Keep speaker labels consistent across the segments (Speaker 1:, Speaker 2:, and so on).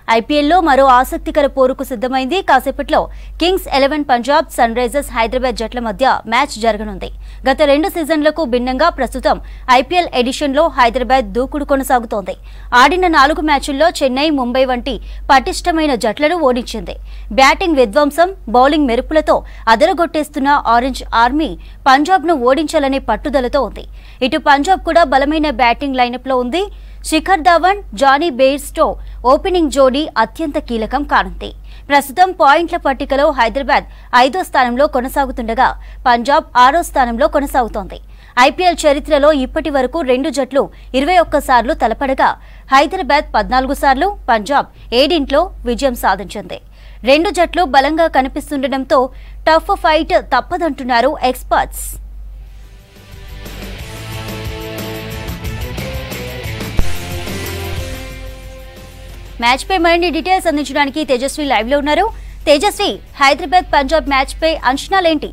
Speaker 1: ఐపీఎల్లో మరో ఆసక్తికర పోరుకు సిద్ధమైంది కాసేపట్లో Kings Eleven Punjab Sunrisers Hyderabad జట్ల మధ్య మ్యాచ్ జరగనుంది గత రెండు సీజన్లకు భిన్నంగా ప్రస్తుతం ఐపీఎల్ ఎడిషన్లో హైదరాబాద్ దూకుడు కొనసాగుతోంది ఆడిన నాలుగు మ్యాచుల్లో చెన్నై ముంబై వంటి పటిష్టమైన జట్లను ఓడించింది బ్యాటింగ్ విధ్వంసం బౌలింగ్ మెరుపులతో అదరగొట్టేస్తున్న ఆరెంజ్ ఆర్మీ పంజాబ్ను ఓడించాలనే పట్టుదలతో ఉంది ఇటు పంజాబ్ కూడా బలమైన బ్యాటింగ్ లైనప్లో ఉంది Shikhar Dhawan Jonny Bairstow opening జోడీ అత్యంత కీలకం కానుంది ప్రస్తుతం పాయింట్ల పట్టికలో హైదరాబాద్ ఐదో స్థానంలో కొనసాగుతుండగా పంజాబ్ ఆరో స్థానంలో కొనసాగుతోంది ఐపీఎల్ చరిత్రలో ఇప్పటి వరకు రెండు జట్లు ఇరవై ఒక్క సార్లు తలపడగా హైదరాబాద్ పద్నాలుగు సార్లు పంజాబ్ ఏడింట్లో విజయం సాధించింది రెండు జట్లు బలంగా కనిపిస్తుండటంతో టఫ్ ఫైట్ తప్పదంటున్నారు ఎక్స్పర్ట్స్ మ్యాచ్ పై మరిన్ని డీటెయిల్స్ అందించడానికి తేజస్వి లైవ్ లో ఉన్నారు తేజస్వి హైదరాబాద్ పంజాబ్ మ్యాచ్ పై అంచనాలేంటి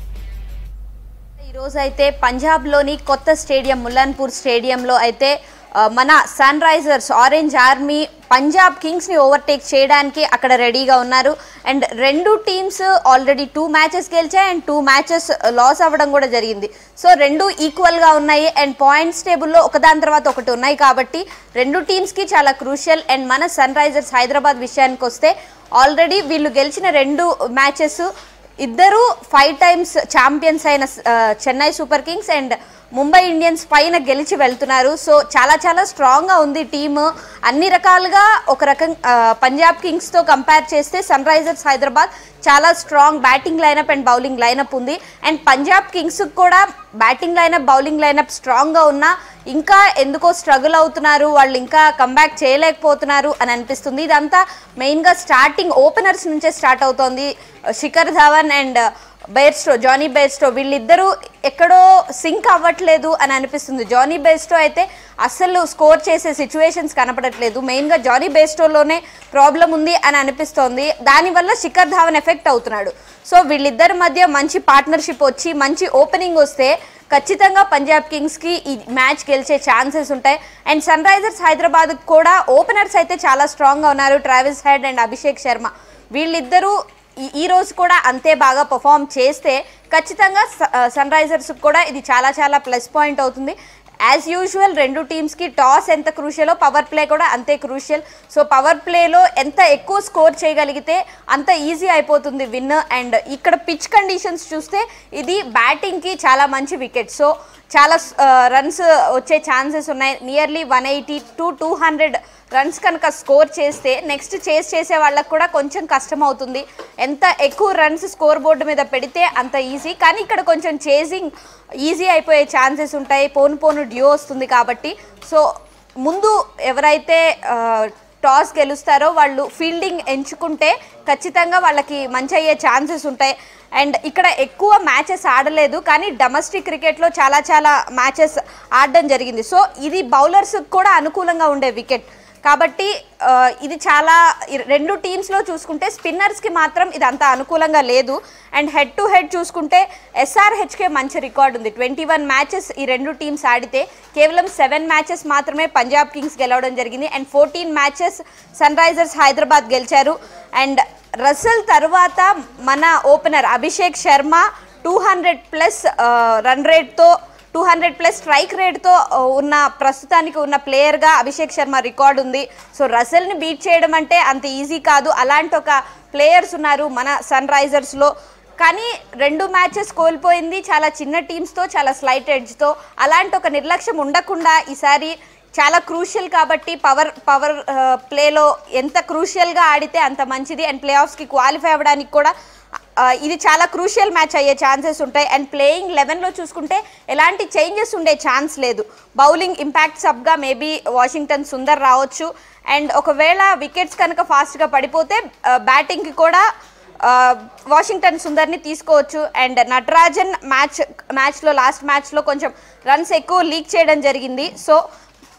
Speaker 2: ఈ రోజు అయితే పంజాబ్లోని కొత్త స్టేడియం ముల్లన్పూర్ స్టేడియంలో అయితే ఆ, మన Sunrisers orange army Punjab కింగ్స్ని ఓవర్టేక్ చేయడానికి అక్కడ రెడీగా ఉన్నారు అండ్ రెండు టీమ్స్ ఆల్రెడీ టూ మ్యాచెస్ గెలిచాయి అండ్ టూ మ్యాచెస్ లాస్ అవ్వడం కూడా జరిగింది సో రెండు ఈక్వల్గా ఉన్నాయి అండ్ పాయింట్స్ టేబుల్లో ఒకదాని తర్వాత ఒకటి ఉన్నాయి కాబట్టి రెండు టీమ్స్కి చాలా క్రూషియల్ అండ్ మన సన్ రైజర్స్ హైదరాబాద్ విషయానికి వస్తే ఆల్రెడీ వీళ్ళు గెలిచిన రెండు మ్యాచెస్ ఇద్దరు ఫైవ్ టైమ్స్ ఛాంపియన్స్ అయిన ఆ, Chennai Super Kings and Mumbai Indians పైన గెలిచి వెళ్తున్నారు సో చాలా చాలా స్ట్రాంగ్గా ఉంది టీమ్ అన్ని రకాలుగా ఒక రకం ఆ, పంజాబ్ కింగ్స్తో కంపేర్ చేస్తే సన్ రైజర్స్ హైదరాబాద్ చాలా strong batting lineup and bowling lineup ఉంది అండ్ పంజాబ్ కింగ్స్ కూడా బ్యాటింగ్ లైనప్ బౌలింగ్ లైనప్ స్ట్రాంగ్గా ఉన్నా ఇంకా ఎందుకో స్ట్రగుల్ అవుతున్నారు వాళ్ళు ఇంకా కంబ్యాక్ చేయలేకపోతున్నారు అని అనిపిస్తుంది ఇదంతా మెయిన్గా స్టార్టింగ్ ఓపెనర్స్ నుంచే స్టార్ట్ అవుతోంది Shikhar Dhawan and Bairstow Jonny Bairstow వీళ్ళిద్దరూ ఎక్కడో సింక్ అవ్వట్లేదు అని అనిపిస్తుంది జానీ బెయిర్స్టో అయితే అస్సలు స్కోర్ చేసే సిచ్యువేషన్స్ కనపడట్లేదు మెయిన్గా జానీ బెయిర్స్టోలోనే ప్రాబ్లం ఉంది అని అనిపిస్తోంది దానివల్ల శిఖర్ ధావన్ ఎఫెక్ట్ అవుతున్నాడు సో వీళ్ళిద్దరి మధ్య మంచి పార్ట్నర్షిప్ వచ్చి మంచి ఓపెనింగ్ వస్తే ఖచ్చితంగా పంజాబ్ కింగ్స్కి ఈ మ్యాచ్ గెలిచే ఛాన్సెస్ ఉంటాయి అండ్ సన్ రైజర్స్ హైదరాబాద్ కూడా ఓపెనర్స్ అయితే చాలా స్ట్రాంగ్గా ఉన్నారు Travis Head and Abhishek Sharma వీళ్ళిద్దరూ ఈ- ఈ రోజు కూడా అంతే బాగా పర్ఫామ్ చేస్తే ఖచ్చితంగా సన్ రైజర్స్ కూడా ఇది చాలా చాలా ప్లస్ పాయింట్ అవుతుంది యాజ్ యూజువల్ రెండు టీమ్స్కి టాస్ ఎంత క్రూషియలో పవర్ ప్లే కూడా అంతే క్రూషియల్ సో పవర్ ప్లేలో ఎంత ఎక్కువ స్కోర్ చేయగలిగితే అంత ఈజీ అయిపోతుంది విన్ అండ్ ఇక్కడ పిచ్ కండిషన్స్ చూస్తే ఇది బ్యాటింగ్కి చాలా మంచి వికెట్ సో చాలా రన్స్ వచ్చే ఛాన్సెస్ ఉన్నాయి nearly one eighty to two hundred runs కనుక స్కోర్ చేస్తే నెక్స్ట్ చేస్ చేసే వాళ్ళకు కూడా కొంచెం కష్టం అవుతుంది ఎంత ఎక్కువ రన్స్ స్కోర్ బోర్డు మీద పెడితే అంత ఈజీ కానీ ఇక్కడ కొంచెం చేసింగ్ ఈజీ అయిపోయే ఛాన్సెస్ ఉంటాయి పోను పోను డ్యూ వస్తుంది కాబట్టి సో ముందు ఎవరైతే ఆ, టాస్ గెలుస్తారో వాళ్ళు ఫీల్డింగ్ ఎంచుకుంటే ఖచ్చితంగా వాళ్ళకి మంచి అయ్యే ఛాన్సెస్ ఉంటాయి అండ్ ఇక్కడ ఎక్కువ మ్యాచెస్ ఆడలేదు కానీ డొమెస్టిక్ క్రికెట్లో చాలా చాలా మ్యాచెస్ ఆడడం జరిగింది సో ఇది బౌలర్స్ కూడా అనుకూలంగా ఉండే వికెట్ కాబట్టి ఆ, ఇది చాలా ఈ రెండు టీమ్స్లో చూసుకుంటే స్పిన్నర్స్కి మాత్రం ఇది అంత అనుకూలంగా లేదు అండ్ హెడ్ టు హెడ్ చూసుకుంటే ఎస్ఆర్హెచ్కే మంచి రికార్డ్ ఉంది ట్వంటీ వన్ మ్యాచెస్ ఈ రెండు టీమ్స్ ఆడితే కేవలం సెవెన్ మ్యాచెస్ మాత్రమే పంజాబ్ కింగ్స్ గెలవడం జరిగింది and fourteen matches Sunrisers Hyderabad గెలిచారు అండ్ రసల్ తర్వాత మన opener Abhishek Sharma two hundred plus run రేట్తో టూ హండ్రెడ్ ప్లస్ స్ట్రైక్ రేట్తో ఉన్న ప్రస్తుతానికి ఉన్న ప్లేయర్గా అభిషేక్ శర్మ రికార్డ్ ఉంది సో రసల్ని బీట్ చేయడం అంటే అంత ఈజీ కాదు అలాంటి ఒక ప్లేయర్స్ ఉన్నారు మన సన్ రైజర్స్లో కానీ రెండు మ్యాచెస్ కోల్పోయింది చాలా చిన్న టీమ్స్తో చాలా స్లైట్ ఎడ్జ్తో అలాంటి ఒక నిర్లక్ష్యం ఉండకుండా ఈసారి చాలా క్రూషియల్ కాబట్టి పవర్ పవర్ ప్లేలో ఎంత క్రూషియల్గా ఆడితే అంత మంచిది అండ్ ప్లే ఆఫ్స్కి క్వాలిఫై అవ్వడానికి కూడా ఆ, ఇది చాలా క్రూషియల్ మ్యాచ్ అయ్యే ఛాన్సెస్ ఉంటాయి అండ్ ప్లేయింగ్ లెవెన్లో చూసుకుంటే ఎలాంటి చేంజెస్ ఉండే ఛాన్స్ లేదు బౌలింగ్ ఇంపాక్ట్ సబ్గా మేబీ వాషింగ్టన్ సుందర్ రావచ్చు అండ్ ఒకవేళ వికెట్స్ కనుక ఫాస్ట్గా పడిపోతే బ్యాటింగ్కి కూడా ఆ, వాషింగ్టన్ సుందర్ని తీసుకోవచ్చు అండ్ నటరాజన్ మ్యాచ్ మ్యాచ్లో లాస్ట్ మ్యాచ్లో కొంచెం రన్స్ ఎక్కువ లీక్ చేయడం జరిగింది సో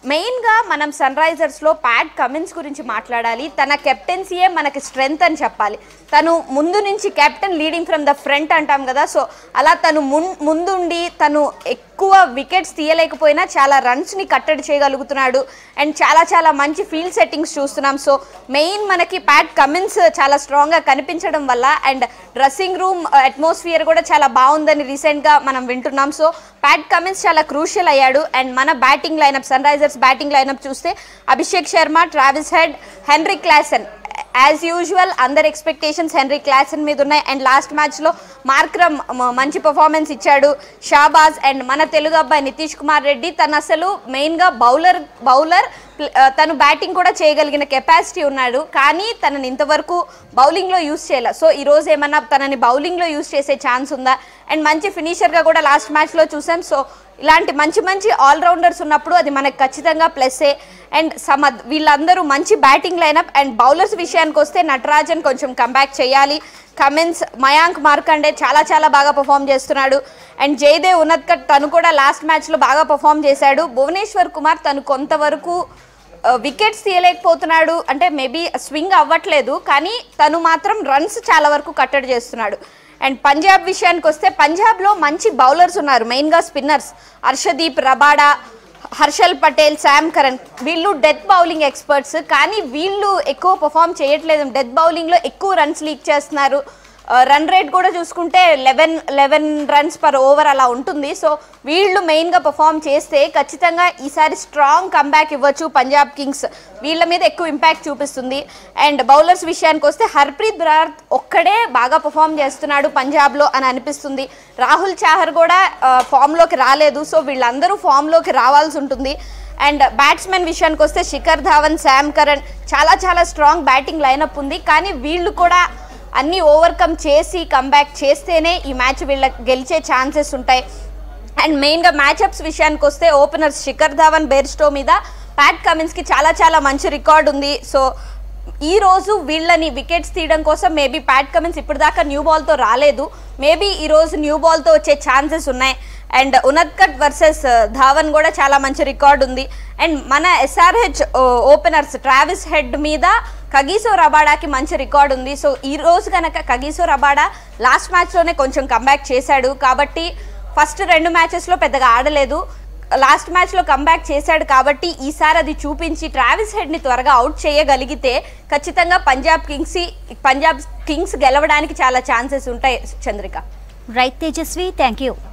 Speaker 2: మెయిన్గా మనం సన్ రైజర్స్లో ప్యాట్ కమిన్స్ గురించి మాట్లాడాలి తన కెప్టెన్సీయే మనకి స్ట్రెంగ్త్ అని చెప్పాలి తను ముందు నుంచి captain leading from the front అంటాం కదా సో అలా తను మున్ ముందుండి తను ఎక్కువ వికెట్స్ తీయలేకపోయినా చాలా రన్స్ని కట్టడి చేయగలుగుతున్నాడు అండ్ చాలా చాలా మంచి ఫీల్డ్ సెట్టింగ్స్ చూస్తున్నాం సో మెయిన్ మనకి ప్యాట్ కమిన్స్ చాలా స్ట్రాంగ్గా కనిపించడం వల్ల అండ్ డ్రెస్సింగ్ రూమ్ అట్మాస్ఫియర్ కూడా చాలా బాగుందని రీసెంట్గా మనం వింటున్నాం సో ప్యాట్ కమిన్స్ చాలా క్రూషియల్ అయ్యాడు అండ్ మన batting lineup Sunrisers batting lineup చూస్తే Abhishek Sharma Travis Head Henry Klaasen as usual అందరి ఎక్స్పెక్టేషన్స్ హెన్రీ క్లాసన్ మీద ఉన్నాయి అండ్ లాస్ట్ మ్యాచ్లో మార్క్రమ్ మ- మంచి పర్ఫార్మెన్స్ ఇచ్చాడు షాబాజ్ అండ్ మన తెలుగు అబ్బాయి నితీష్ కుమార్ రెడ్డి తను అసలు మెయిన్గా బౌలర్ బౌలర్ తను బ్యాటింగ్ కూడా చేయగలిగిన కెపాసిటీ ఉన్నాడు కానీ తనని ఇంతవరకు బౌలింగ్లో యూస్ చేయలే సో ఈ రోజు ఏమన్నా తనని బౌలింగ్లో యూస్ చేసే ఛాన్స్ ఉందా అండ్ మంచి ఫినిషర్గా కూడా లాస్ట్ మ్యాచ్లో చూసాం సో ఇలాంటి మంచి మంచి ఆల్రౌండర్స్ ఉన్నప్పుడు అది మనకు ఖచ్చితంగా ప్లస్సే అండ్ సమద్ వీళ్ళందరూ మంచి బ్యాటింగ్ లైనప్ అండ్ బౌలర్స్ విషయానికి వస్తే నటరాజన్ కొంచెం కంబ్యాక్ చేయాలి కమిన్స్ మయాంక్ మార్కండే చాలా చాలా బాగా పర్ఫామ్ చేస్తున్నాడు అండ్ జయదేవ్ ఉన్నత్కట్ తను కూడా లాస్ట్ మ్యాచ్లో బాగా పర్ఫామ్ చేశాడు భువనేశ్వర్ కుమార్ తను కొంతవరకు వికెట్స్ తీయలేకపోతున్నాడు అంటే మేబీ స్వింగ్ అవ్వట్లేదు కానీ తను మాత్రం రన్స్ చాలా వరకు కట్టడి చేస్తున్నాడు అండ్ పంజాబ్ విషయానికి వస్తే పంజాబ్లో మంచి బౌలర్స్ ఉన్నారు మెయిన్గా spinners Harshdeep Rabada Harshal Patel Sam Curran వీళ్ళు డెత్ బౌలింగ్ ఎక్స్పర్ట్స్ కానీ వీళ్ళు ఎక్కువ పర్ఫామ్ చేయట్లేదు డెత్ బౌలింగ్లో ఎక్కువ రన్స్ లీక్ చేస్తున్నారు రన్ రేట్ కూడా చూసుకుంటే eleven eleven runs per over అలా ఉంటుంది సో వీళ్ళు మెయిన్గా పర్ఫామ్ చేస్తే ఖచ్చితంగా ఈసారి స్ట్రాంగ్ కంబ్యాక్ ఇవ్వచ్చు పంజాబ్ కింగ్స్ వీళ్ళ మీద ఎక్కువ ఇంపాక్ట్ చూపిస్తుంది అండ్ బౌలర్స్ విషయానికి వస్తే హర్ప్రీత్ బ్రార్ ఒక్కడే బాగా పర్ఫామ్ చేస్తున్నాడు పంజాబ్లో అని అనిపిస్తుంది రాహుల్ చాహర్ కూడా ఫామ్లోకి రాలేదు సో వీళ్ళందరూ ఫామ్లోకి రావాల్సి ఉంటుంది అండ్ బ్యాట్స్మెన్ విషయానికి వస్తే శిఖర్ ధావన్ శామ్ కరణ్ చాలా చాలా స్ట్రాంగ్ బ్యాటింగ్ లైనప్ ఉంది కానీ వీళ్ళు కూడా అన్ని ఓవర్కమ్ చేసి కంబ్యాక్ చేస్తేనే ఈ మ్యాచ్ వీళ్ళకి గెలిచే ఛాన్సెస్ ఉంటాయి అండ్ మెయిన్గా మ్యాచ్అప్స్ విషయానికి వస్తే ఓపెనర్స్ శిఖర్ ధావన్ బెర్స్టో మీద ప్యాట్ కమిన్స్కి చాలా చాలా మంచి రికార్డ్ ఉంది సో ఈ రోజు వీళ్ళని వికెట్స్ తీయడం కోసం మేబీ ప్యాట్ కమిన్స్ ఇప్పటిదాకా న్యూ బాల్తో రాలేదు మేబీ ఈ రోజు న్యూ బాల్తో వచ్చే ఛాన్సెస్ ఉన్నాయి అండ్ ఉనత్కట్ వర్సెస్ ధావన్ కూడా చాలా మంచి రికార్డ్ ఉంది అండ్ మన ఎస్ఆర్హెచ్ ఓపెనర్స్ ట్రావిస్ హెడ్ మీద కగీసో రబాడాకి మంచి రికార్డ్ ఉంది సో ఈ రోజు కనుక కగీసో రబాడా లాస్ట్ మ్యాచ్లోనే కొంచెం కంబ్యాక్ చేశాడు కాబట్టి ఫస్ట్ రెండు మ్యాచెస్లో పెద్దగా ఆడలేదు లాస్ట్ మ్యాచ్లో కంబ్యాక్ చేశాడు కాబట్టి ఈసారి అది చూపించి ట్రావిస్ హెడ్ని త్వరగా అవుట్ చేయగలిగితే ఖచ్చితంగా పంజాబ్ కింగ్స్ పంజాబ్ కింగ్స్ గెలవడానికి చాలా ఛాన్సెస్ ఉంటాయి Chandrika
Speaker 1: right Tejaswi thank you